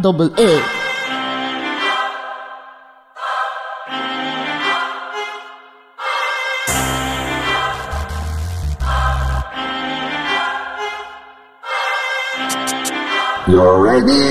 دبل اي You're ready?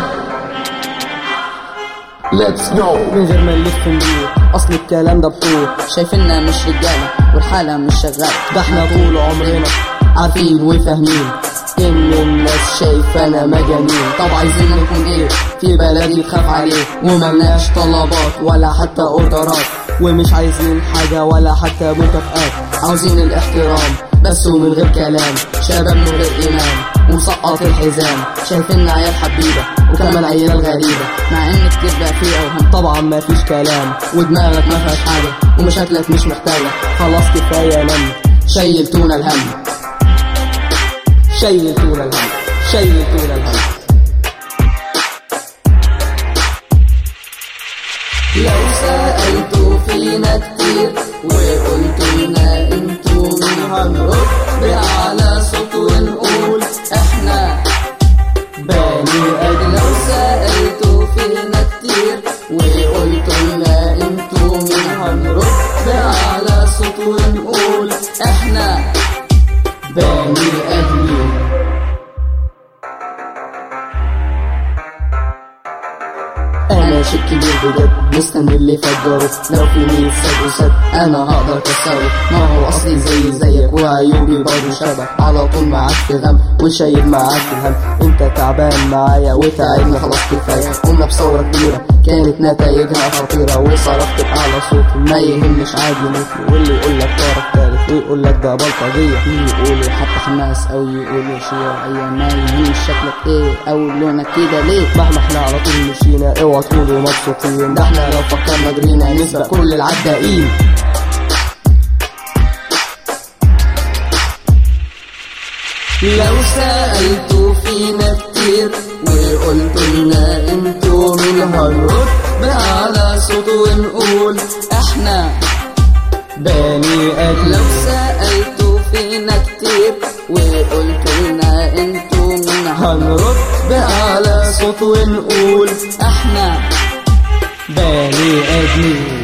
Let's go! من غير ما نلف ندور اصل الكلام ده بطول شايفيننا مش رجالة والحالة مش شغالة ده احنا طول عمرنا عارفين وفاهمين ان الناس شايفانا مجانين طب عايزين نكون ايه في بلدي تخاف عليه وملناش طلبات ولا حتى اوردرات ومش عايزين حاجة ولا حتى مكافآت عاوزين الاحترام بس ومن غير كلام شباب من غير ايمان ومسقط الحزام شايفيننا عيال حبيبة وكمان عيال غريبة مع ان كتير بقى فيه اوهام طبعا ما فيش كلام ودماغك ما فيهاش حاجة ومشاكلك مش محتاجة خلاص كفاية نم شيلتونا الهم شيلتونا الهم شيلتونا الهم لو سألتوا فينا كتير وقلتوا لنا انتوا مين هنرد بأعلى صوت ونقول احنا بني ادم لو سألتوا فينا كتير وقلتوا لنا انتوا مين هنرد بأعلى صوت ونقول احنا بني ادمين انا شيء كبير بجد مستني اللي يفجره لو في مية سد وسد انا هقدر اكسره ما هو اصلي زي زيك وعيوبي برضه شبه على طول معاك في غم وشايل معاك الهم انت تعبان معايا وتعبنا خلاص كفايه قمنا بثوره كبيره كانت نتائجها خطيره وصرفت باعلى صوت ما يهمش عادي مثلي واللي يقول لك طرف تالت ويقول لك ده بلطجيه يقولوا حتى حماس او يقولوا شيوعية ما يهمش شكلك ايه او لونك كده ليه مهما احنا على طول مشينا اوعى تقولوا مبسوطين ده احنا لو فكرنا جرينا نسبق كل العدائين لو سألتوا فينا كتير وقلتوا لنا انتوا مين هنرد بأعلى صوت ونقول احنا بني ادم لو سألتوا فينا كتير وقلتوا لنا انتوا مين هنرد بأعلى صوت ونقول احنا بني ادمين